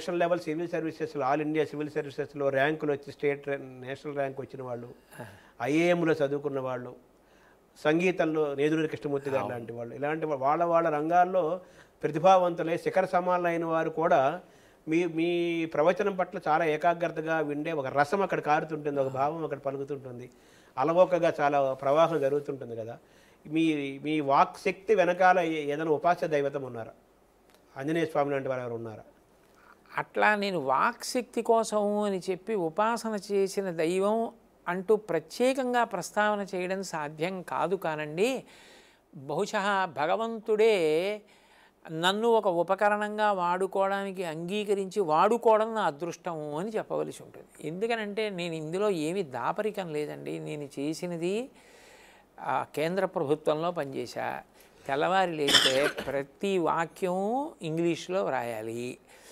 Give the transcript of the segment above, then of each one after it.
National level civil సర్వీసెస్లో all India civil సర్వీసెస్లో ర్యాంకులు వచ్చి స్టేట్ ర్యా- నేషనల్ ర్యాంక్ వచ్చిన వాళ్ళు ఐఏఎంలో చదువుకున్న వాళ్ళు సంగీతంలో నేదురు కృష్ణమూర్తి గారు లాంటి వాళ్ళు ఇలాంటి వా- వాళ్ళ వాళ్ళ రంగాల్లో ప్రతిభావంతులై శిఖర సమానులైన వారు కూడా మీ మీ ప్రవచనం పట్ల చాలా ఏకాగ్రతగా విండే ఒక రసం అక్కడ కారుతుంటుంది ఒక భావం అక్కడ పలుకుతుంటుంది అలవోకగా చాలా ప్రవాహం జరుగుతుంటుంది కదా మీ మీ వాక్ శక్తి వెనకాల ఏ- ఏదైనా ఉపాస్య దైవతం ఉన్నారా ఆంజనేయ స్వామి లాంటి వారు ఎవరు ఉన్నారా అట్లా నేను వాక్శక్తి కోసం అని చెప్పి ఉపాసన చేసిన దైవం అంటూ ప్రత్యేకంగా ప్రస్తావన చేయడం సాధ్యం కాదు కానండి బహుశా భగవంతుడే నన్ను ఒక ఉపకరణంగా వాడుకోవడానికి అంగీకరించి వాడుకోవడం నా అదృష్టం అని చెప్పవలసి ఉంటుంది ఎందుకనంటే నేను ఇందులో ఏమీ దాపరికం లేదండి నేను చేసినది ఆ, కేంద్ర ప్రభుత్వంలో పనిచేశా తెల్లవారి లేస్తే ప్రతి వాక్యం ఇంగ్లీష్లో వ్రాయాలి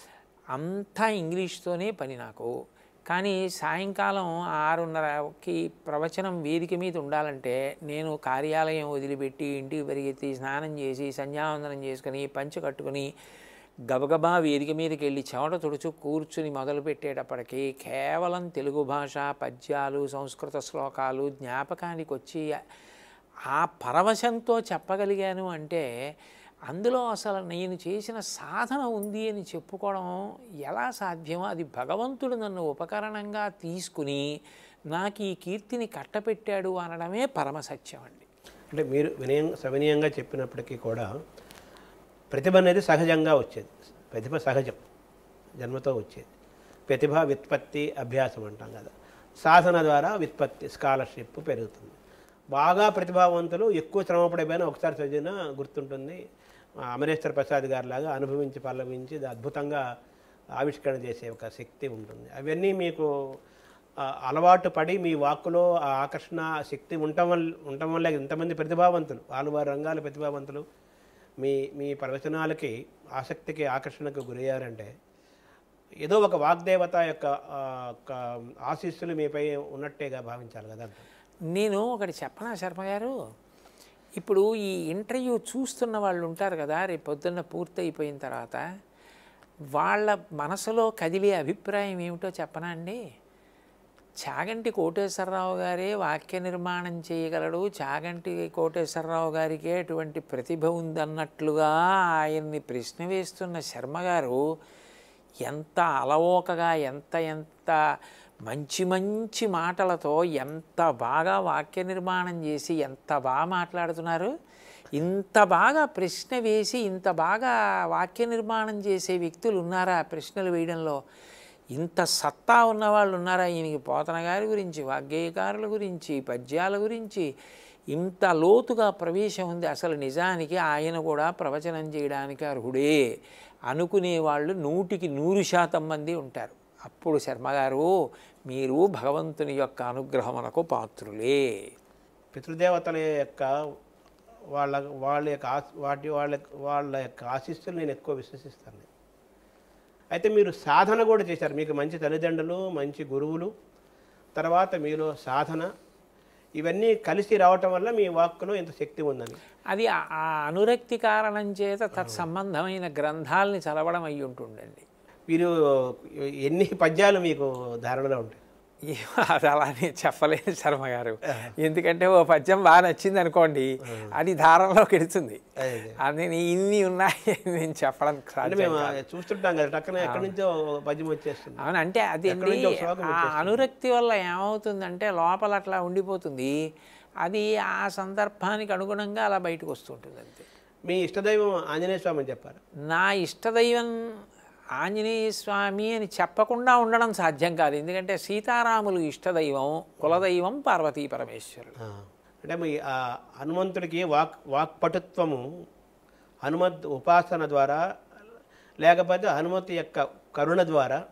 అంతా ఇంగ్లీష్తోనే పని నాకు కానీ సాయంకాలం ఆరున్నరకి ప్రవచనం వేదిక మీద ఉండాలంటే నేను కార్యాలయం వదిలిపెట్టి ఇంటికి పరిగెత్తి స్నానం చేసి సంధ్యావందనం చేసుకుని పంచె కట్టుకుని గబగబా వేదిక మీదకి వెళ్ళి చెమట తుడుచు కూర్చుని మొదలు పెట్టేటప్పటికి కేవలం తెలుగు భాష పద్యాలు సంస్కృత శ్లోకాలు జ్ఞాపకానికి వచ్చి ఆ పరవశంతో చెప్పగలిగాను అంటే అందులో అసలు నేను చేసిన సాధన ఉంది అని చెప్పుకోవడం ఎలా సాధ్యమో అది భగవంతుడు నన్ను ఉపకరణంగా తీసుకుని నాకు ఈ కీర్తిని కట్టపెట్టాడు అనడమే పరమసత్యం అండి అంటే మీరు వినయం సవినయంగా చెప్పినప్పటికీ కూడా ప్రతిభ అనేది సహజంగా వచ్చేది ప్రతిభ సహజం జన్మతో వచ్చేది ప్రతిభ విత్పత్తి అభ్యాసం అంటాం కదా సాధన ద్వారా విత్పత్తి స్కాలర్షిప్ పెరుగుతుంది బాగా ప్రతిభావంతులు ఎక్కువ శ్రమపడిపోయినా ఒకసారి చదివినా గుర్తుంటుంది ఆ, అమరేశ్వర ప్రసాద్ గారి లాగా అనుభవించి పల్లవించి ఇది అద్భుతంగా ఆవిష్కరణ చేసే ఒక శక్తి ఉంటుంది అవన్నీ మీకు ఆ, అలవాటు పడి మీ వాక్కులో ఆ ఆకర్షణ ఆ శక్తి ఉండటం వల్ల ఉండటం వల్ల ఇంతమంది ప్రతిభావంతులు వాళ్ళు వారి రంగాల ప్రతిభావంతులు మీ మీ ప్రవచనాలకి ఆసక్తికి ఆకర్షణకు గురయ్యారంటే ఏదో ఒక వాగ్దేవత యొక్క ఆ, ఒక ఆశీస్సులు మీపై ఉన్నట్టేగా భావించాలి కదా అంట నేను ఒకటి చెప్పనా శర్మ గారు ఇప్పుడు ఈ ఇంటర్వ్యూ చూస్తున్న వాళ్ళు ఉంటారు కదా రేపు పొద్దున్న పూర్తయిపోయిన తర్వాత వాళ్ళ మనసులో కదిలే అభిప్రాయం ఏమిటో చెప్పనా అండి చాగంటి కోటేశ్వరరావు గారే వాక్య నిర్మాణం చేయగలడు చాగంటి కోటేశ్వరరావు గారికే అటువంటి ప్రతిభ ఉందన్నట్లుగా ఆయన్ని ప్రశ్న వేస్తున్న శర్మ గారు ఎంత అలవోకగా ఎంత ఎంత మంచి మంచి మాటలతో ఎంత బాగా వాక్య నిర్మాణం చేసి ఎంత బాగా మాట్లాడుతున్నారు ఇంత బాగా ప్రశ్న వేసి ఇంత బాగా వాక్య నిర్మాణం చేసే వ్యక్తులు ఉన్నారా ప్రశ్నలు వేయడంలో ఇంత సత్తా ఉన్నవాళ్ళు ఉన్నారా ఈయనకి పోతన గారి గురించి వాగ్గేయకారుల గురించి పద్యాల గురించి ఇంత లోతుగా ప్రవేశం ఉంది అసలు నిజానికి ఆయన కూడా ప్రవచనం చేయడానికి అర్హుడే అనుకునే వాళ్ళు నూటికి నూరు శాతం మంది ఉంటారు అప్పుడు శర్మగారు మీరు భగవంతుని యొక్క అనుగ్రహమునకు పాత్రులే పితృదేవతల యొక్క వాళ్ళ వాళ్ళ యొక్క ఆశ- వాటి వాళ్ళ వాళ్ళ యొక్క ఆశీస్సులు నేను ఎక్కువ విశ్వసిస్తాను అయితే మీరు సాధన కూడా చేశారు మీకు మంచి తల్లిదండ్రులు మంచి గురువులు తర్వాత మీలో సాధన ఇవన్నీ కలిసి రావటం వల్ల మీ వాక్కులో ఇంత శక్తి ఉందని అది ఆ- ఆ అనురక్తి కారణం చేత తత్సంబంధమైన గ్రంథాలని చదవడం అయి ఉంటుండండి మీరు ఎన్ని పద్యాలు మీకు ధారణలో ఉంటాయి ఏమో అది అలానే చెప్పలేను శర్మ గారు ఎందుకంటే ఓ పద్యం బాగా నచ్చింది అనుకోండి అది ధారంలోకి ఎడుతుంది అదే. అది నీ- ఇన్ని ఉన్నాయి నేను చెప్పడం అంటే సాధ్యం మేము కాదు. చూస్తుంటాం కదా టక్కన ఎక్కడి నుంచో ఒక పద్యం వచ్చేస్తుంది అవును అంటే అది ఎక్కడి నుంచో ఒక శ్లోకం ఆ వచ్చేస్తుంది. అనురక్తి వల్ల ఏమవుతుందంటే లోపల అట్లా ఉండిపోతుంది అది ఆ సందర్భానికి అనుగుణంగా అలా బయటకు వస్తుంటుంది అంతే మీ ఇష్టదైవం ఆంజనేయ స్వామి అని చెప్పారు నా ఇష్టదైవం ఆంజనేయ స్వామి అని చెప్పకుండా ఉండడం సాధ్యం కాదు ఎందుకంటే సీతారాములు ఇష్టదైవం కులదైవం పార్వతీ పరమేశ్వరుడు ఆ, అంటే మీ ఆ హనుమంతుడికి వాక్ వాక్పటుత్వము హనుమత్ ఉపాసన ద్వారా లేకపోతే హనుమతి యొక్క కరుణ ద్వారా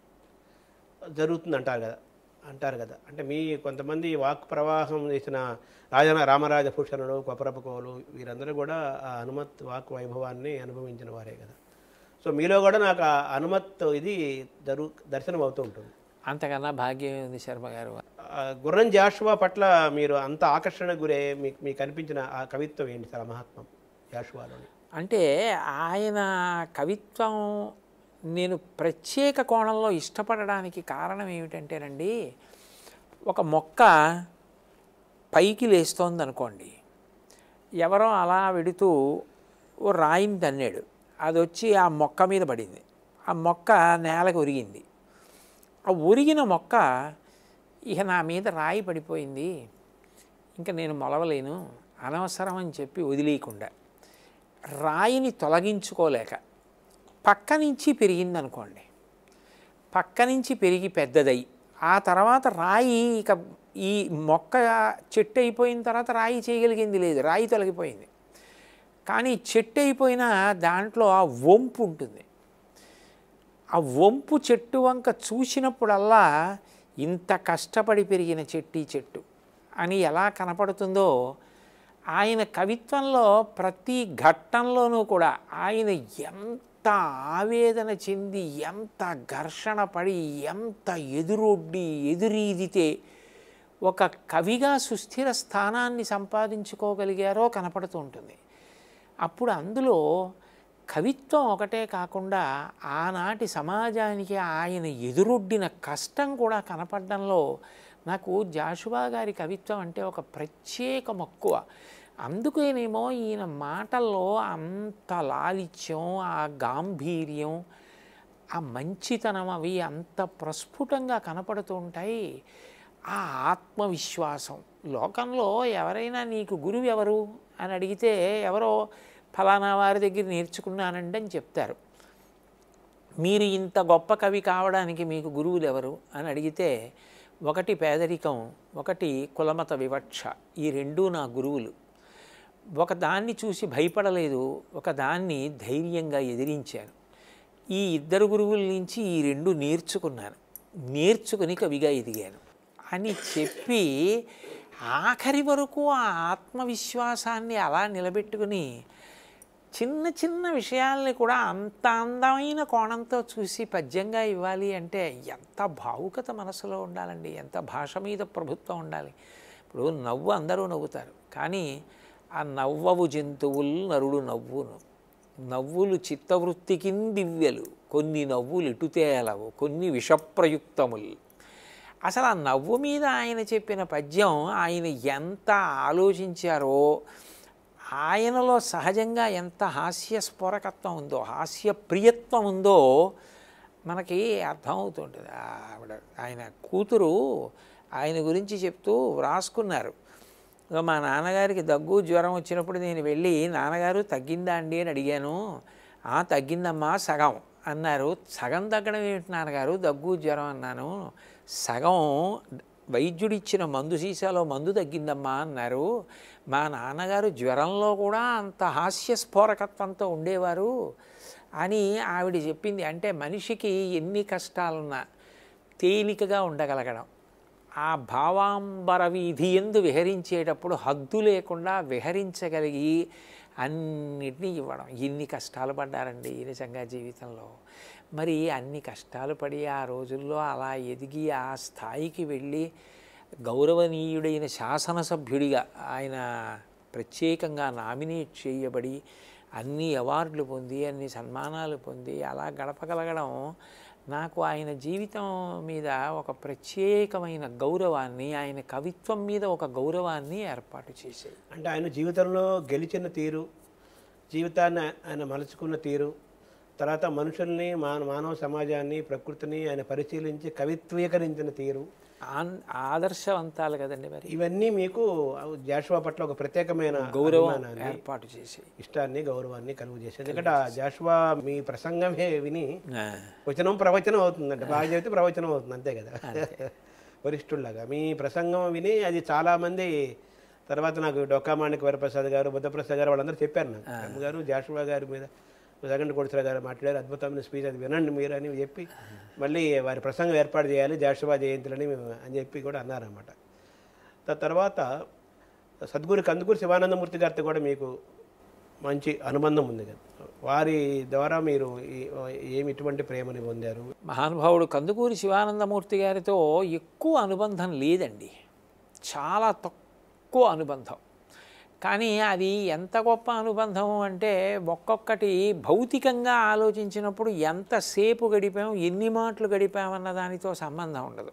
జరుగుతుంది అంటారు కదా అంటారు కదా అంటే మీ కొంతమంది వాక్ ప్రవాహం చేసిన రాజన రామరాజ భూషణుడు కొపరపకోలు వీరందరూ కూడా ఆ హనుమత్ వాక్ వైభవాన్ని అనుభవించిన వారే కదా సో మీలో కూడా నాకు ఆ హనుమత్ ఇది జరుగు దర్శనం అవుతూ ఉంటుంది అంతకన్నా భాగ్యం ఉంది శర్మ గారు ఆ, గుర్రం జాషువా పట్ల మీరు అంత ఆకర్షణ గురే మీకు మీకు కనిపించిన ఆ కవిత్వం ఏంటి సార్ ఆ మహాత్మం జాషువాలోని అంటే ఆయన కవిత్వం నేను ప్రత్యేక కోణంలో ఇష్టపడడానికి కారణం ఏమిటంటేనండి ఒక మొక్క పైకి లేస్తోంది అనుకోండి ఎవరో అలా వెడుతూ ఓ రాయిని తన్నాడు అది వచ్చి ఆ మొక్క మీద పడింది ఆ మొక్క నేలకు ఒరిగింది ఆ ఒరిగిన మొక్క ఇక నా మీద రాయి పడిపోయింది ఇంకా నేను మొలవలేను అనవసరం అని చెప్పి వదిలేయకుండా రాయిని తొలగించుకోలేక పక్క నుంచి పెరిగిందనుకోండి పక్క నుంచి పెరిగి పెద్దదై ఆ తర్వాత రాయి ఇక ఈ మొక్క చెట్టు అయిపోయిన తర్వాత రాయి చేయగలిగింది లేదు రాయి తొలగిపోయింది కానీ చెట్టు అయిపోయినా దాంట్లో ఆ వంపు ఉంటుంది ఆ వంపు చెట్టు వంక చూసినప్పుడల్లా ఇంత కష్టపడి పెరిగిన చెట్టు ఈ చెట్టు అని ఎలా కనపడుతుందో ఆయన కవిత్వంలో ప్రతి ఘట్టంలోనూ కూడా ఆయన ఎంత ఆవేదన చెంది ఎంత ఘర్షణ పడి ఎంత ఎదురొడ్డి ఎదురీదితే ఒక కవిగా సుస్థిర స్థానాన్ని సంపాదించుకోగలిగారో కనపడుతూ ఉంటుంది అప్పుడు అందులో కవిత్వం ఒకటే కాకుండా ఆనాటి సమాజానికి ఆయన ఎదురొడ్డిన కష్టం కూడా కనపడడంలో నాకు జాషువా గారి కవిత్వం అంటే ఒక ప్రత్యేక మక్కువ అందుకేనేమో ఈయన మాటల్లో అంత లాలిత్యం ఆ గాంభీర్యం ఆ మంచితనం అవి అంత ప్రస్ఫుటంగా కనపడుతూ ఉంటాయి ఆ ఆత్మవిశ్వాసం లోకంలో ఎవరైనా నీకు గురువు ఎవరు అని అడిగితే ఎవరో ఫలానా వారి దగ్గర నేర్చుకున్నానండి అని చెప్తారు మీరు ఇంత గొప్ప కవి కావడానికి మీకు గురువులు ఎవరు అని అడిగితే ఒకటి పేదరికం ఒకటి కులమత వివక్ష ఈ రెండూ నా గురువులు ఒక దాన్ని చూసి భయపడలేదు ఒక దాన్ని ధైర్యంగా ఎదిరించాను ఈ ఇద్దరు గురువుల నుంచి ఈ రెండు నేర్చుకున్నాను నేర్చుకుని కవిగా ఎదిగాను అని చెప్పి ఆఖరి వరకు ఆ ఆత్మవిశ్వాసాన్ని అలా నిలబెట్టుకుని చిన్న చిన్న విషయాల్ని కూడా అంత అందమైన కోణంతో చూసి పద్యంగా ఇవ్వాలి అంటే ఎంత భావుకత మనసులో ఉండాలండి ఎంత భాష మీద ప్రభుత్వం ఉండాలి ఇప్పుడు నవ్వు అందరూ నవ్వుతారు కానీ ఆ నవ్వవు జంతువులు నరుడు నవ్వును నవ్వులు చిత్తవృత్తికి దివ్యలు కొన్ని నవ్వులు ఇటుతేలవు కొన్ని విషప్రయుక్తములు అసలు ఆ నవ్వు మీద ఆయన చెప్పిన పద్యం ఆయన ఎంత ఆలోచించారో ఆయనలో సహజంగా ఎంత హాస్య స్ఫోరకత్వం ఉందో హాస్య ప్రియత్వం ఉందో మనకి అర్థమవుతుంటుంది ఆవిడ ఆయన కూతురు ఆయన గురించి చెప్తూ వ్రాసుకున్నారు ఇగో మా నాన్నగారికి దగ్గు జ్వరం వచ్చినప్పుడు నేను వెళ్ళి నాన్నగారు తగ్గిందా అండి అని అడిగాను "ఆ, తగ్గిందమ్మా సగం అన్నారు సగం తగ్గడం ఏమిటి నాన్నగారు దగ్గు జ్వరం అన్నాను సగం వైద్యుడిచ్చిన మందు సీసాలో మందు తగ్గిందమ్మా అన్నారు మా నాన్నగారు జ్వరంలో కూడా అంత హాస్య స్ఫోరకత్వంతో ఉండేవారు అని ఆవిడ చెప్పింది అంటే మనిషికి ఎన్ని కష్టాలున్నా తేలికగా ఉండగలగడం ఆ భావాంబర వీధి ఎందు విహరించేటప్పుడు హద్దు లేకుండా విహరించగలిగి అన్నిటినీ ఇవ్వడం ఎన్ని కష్టాలు పడ్డారండి నిజంగా జీవితంలో మరి అన్ని కష్టాలు పడి ఆ రోజుల్లో అలా ఎదిగి ఆ స్థాయికి వెళ్ళి గౌరవనీయుడైన శాసనసభ్యుడిగా ఆయన ప్రత్యేకంగా నామినేట్ చేయబడి అన్ని అవార్డులు పొంది అన్ని సన్మానాలు పొంది అలా గడపగలగడం నాకు ఆయన జీవితం మీద ఒక ప్రత్యేకమైన గౌరవాన్ని ఆయన కవిత్వం మీద ఒక గౌరవాన్ని ఏర్పాటు చేశాయి అంటే ఆయన జీవితంలో గెలిచిన తీరు జీవితాన్ని ఆయన మలుచుకున్న తీరు తర్వాత మనుషుల్ని మాన మానవ సమాజాన్ని ప్రకృతిని ఆయన పరిశీలించి కవిత్వీకరించిన తీరు ఆన్- ఆదర్శవంతాలు కదండి మరి ఇవన్నీ మీకు జాషువా పట్ల ఒక ప్రత్యేకమైన గౌరవం అభిమానాన్ని, ఏర్పాటు చేసాయి ఇష్టాన్ని గౌరవాన్ని కలుగు చేసేది ఎందుకంటే ఆ జాషువా మీ ప్రసంగమే విని ఆ, వచనం ప్రవచనం అవుతుందంట బాగా చెబితే ప్రవచనం అవుతుంది అంతే కదా వరిష్ఠుల్లాగా మీ ప్రసంగం విని అది చాలామంది తర్వాత నాకు డొక్కామాణిక వరప్రసాద్ గారు బుద్ధప్రసాద్ గారు వాళ్ళందరూ చెప్పారు నాకు రమ్మ గారు జాషువా గారి మీద జగన్ కోడిసరా గారు మాట్లాడారు అద్భుతమైన స్పీచ్ అది వినండి మీరు అని చెప్పి మళ్ళీ వారి ప్రసంగం ఏర్పాటు చేయాలి జాషువా జయంతులని మేము అని చెప్పి కూడా అన్నారన్నమాట త- తర్వాత సద్గురు కందుకూరు శివానందమూర్తి గారితో కూడా మీకు మంచి అనుబంధం ఉంది కదా వారి ద్వారా మీరు ఈ- ఏమి ఇటువంటి ప్రేమని పొందారు మహానుభావుడు కందుకూరి శివానందమూర్తి గారితో ఎక్కువ అనుబంధం లేదండి చాలా తక్కువ అనుబంధం కానీ అది ఎంత గొప్ప అనుబంధం అంటే ఒక్కొక్కటి భౌతికంగా ఆలోచించినప్పుడు ఎంతసేపు గడిపాం ఎన్ని మాటలు గడిపామన్న దానితో సంబంధం ఉండదు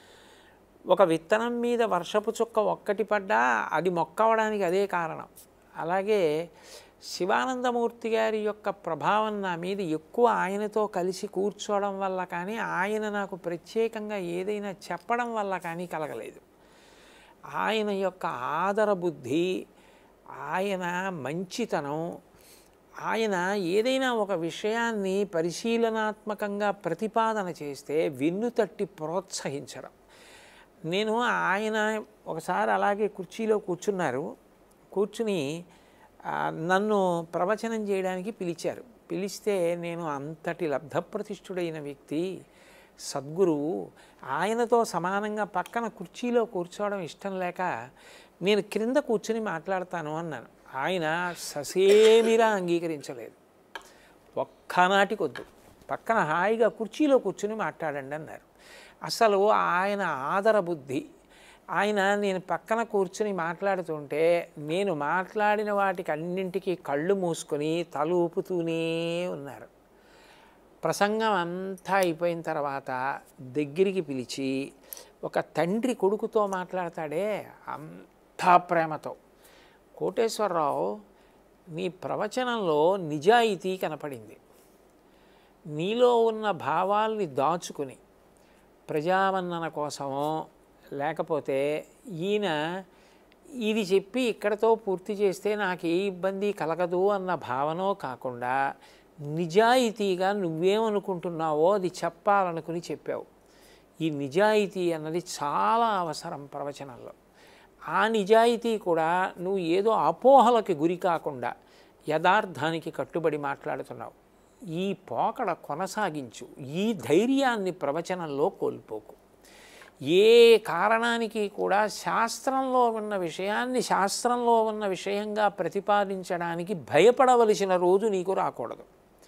ఒక విత్తనం మీద వర్షపు చుక్క ఒక్కటి పడ్డా అది మొక్కవడానికి అదే కారణం అలాగే శివానందమూర్తి గారి యొక్క ప్రభావం నా మీద ఎక్కువ ఆయనతో కలిసి కూర్చోవడం వల్ల కానీ ఆయన నాకు ప్రత్యేకంగా ఏదైనా చెప్పడం వల్ల కానీ కలగలేదు ఆయన యొక్క ఆదర బుద్ధి ఆయన మంచితనం ఆయన ఏదైనా ఒక విషయాన్ని పరిశీలనాత్మకంగా ప్రతిపాదన చేస్తే వెన్నుతట్టి ప్రోత్సహించడం నేను ఆయన ఒకసారి అలాగే కుర్చీలో కూర్చున్నారు కూర్చుని ఆ, నన్ను ప్రవచనం చేయడానికి పిలిచారు పిలిస్తే నేను అంతటి లబ్ధప్రతిష్ఠుడైన వ్యక్తి సద్గురువు ఆయనతో సమానంగా పక్కన కుర్చీలో కూర్చోవడం ఇష్టం లేక నేను క్రింద కూర్చుని మాట్లాడతాను అన్నాను ఆయన ససేమిరా అంగీకరించలేదు ఒక్కనాటికొద్దు పక్కన హాయిగా కుర్చీలో కూర్చుని మాట్లాడండి అన్నారు అసలు ఆయన ఆదర బుద్ధి ఆయన నేను పక్కన కూర్చుని మాట్లాడుతుంటే నేను మాట్లాడిన వాటికి అన్నింటికీ కళ్ళు మూసుకొని తల ఊపుతూనే ఉన్నారు ప్రసంగం అంతా అయిపోయిన తర్వాత దగ్గరికి పిలిచి ఒక తండ్రి కొడుకుతో మాట్లాడతాడే అంతా ప్రేమతో కోటేశ్వరరావు నీ ప్రవచనంలో నిజాయితీ కనపడింది నీలో ఉన్న భావాల్ని దాచుకుని ప్రజావన్నన కోసమో లేకపోతే ఈయన ఇది చెప్పి ఇక్కడతో పూర్తి చేస్తే నాకు ఏ ఇబ్బంది కలగదు అన్న భావనో కాకుండా నిజాయితీగా నువ్వేమనుకుంటున్నావో అది చెప్పాలనుకుని చెప్పావు ఈ నిజాయితీ అన్నది చాలా అవసరం ప్రవచనంలో ఆ నిజాయితీ కూడా నువ్వు ఏదో అపోహలకి గురి కాకుండా యథార్థానికి కట్టుబడి మాట్లాడుతున్నావు ఈ పోకడ కొనసాగించు ఈ ధైర్యాన్ని ప్రవచనంలో కోల్పోకు ఏ కారణానికి కూడా శాస్త్రంలో ఉన్న విషయాన్ని శాస్త్రంలో ఉన్న విషయంగా ప్రతిపాదించడానికి భయపడవలసిన రోజు నీకు రాకూడదు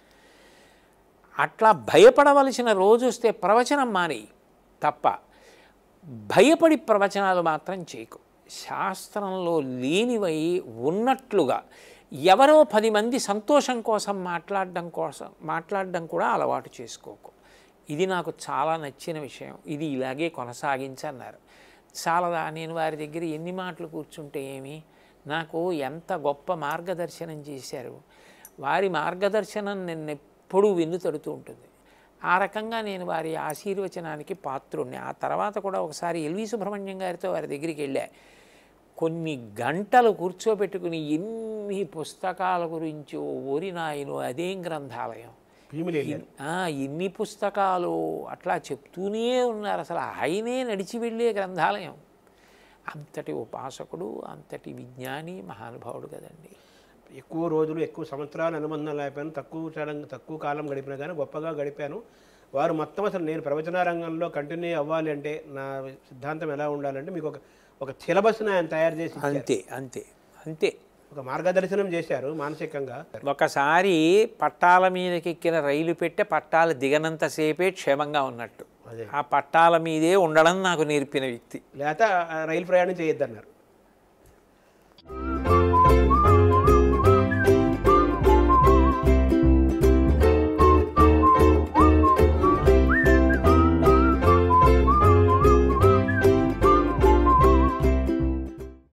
అట్లా భయపడవలసిన రోజు వస్తే ప్రవచనం మానేయి తప్ప భయపడి ప్రవచనాలు మాత్రం చేయకు శాస్త్రంలో లేనివై ఉన్నట్లుగా ఎవరో పది మంది సంతోషం కోసం మాట్లాడడం కోసం మాట్లాడడం కూడా అలవాటు చేసుకోకు ఇది నాకు చాలా నచ్చిన విషయం ఇది ఇలాగే కొనసాగించన్నారు చాలదా నేను వారి దగ్గర ఎన్ని మాటలు కూర్చుంటే ఏమి నాకు ఎంత గొప్ప మార్గదర్శనం చేశారు వారి మార్గదర్శనం నిన్ను ఎప్పుడూ వెన్ను తడుతూ ఉంటుంది ఆ రకంగా నేను వారి ఆశీర్వచనానికి పాత్రుణ్ణి ఆ తర్వాత కూడా ఒకసారి ఎల్వి సుబ్రహ్మణ్యం గారితో వారి దగ్గరికి వెళ్ళా కొన్ని గంటలు కూర్చోబెట్టుకుని ఎన్ని పుస్తకాల గురించి ఓరి నాయను అదేం గ్రంథాలయం భీములు వెళ్ళారు ఆ, ఎన్ని పుస్తకాలు అట్లా చెప్తూనే ఉన్నారు అసలు ఆయనే నడిచి వెళ్ళే గ్రంథాలయం అంతటి ఉపాసకుడు అంతటి విజ్ఞాని మహానుభావుడు కదండి ఎక్కువ రోజులు ఎక్కువ సంవత్సరాలు అనుబంధం లేకపోయాను తక్కువ కాలం తక్కువ కాలం గడిపినా కానీ గొప్పగా గడిపాను వారు మొత్తం అసలు నేను ప్రవచన రంగంలో కంటిన్యూ అవ్వాలి అంటే నా సిద్ధాంతం ఎలా ఉండాలంటే మీకు ఒక ఒక సిలబస్ని ఆయన తయారు చేసి ఇచ్చారు. అంతే అంతే అంతే ఒక మార్గదర్శనం చేశారు మానసికంగా ఒకసారి పట్టాల మీదకి ఎక్కిన రైలు పెట్టే పట్టాలు దిగనంతసేపే క్షేమంగా ఉన్నట్టు అదే ఆ పట్టాల మీదే ఉండడం నాకు నేర్పిన వ్యక్తి లేకపోతే ఆ రైలు ప్రయాణం చేయొద్దన్నారు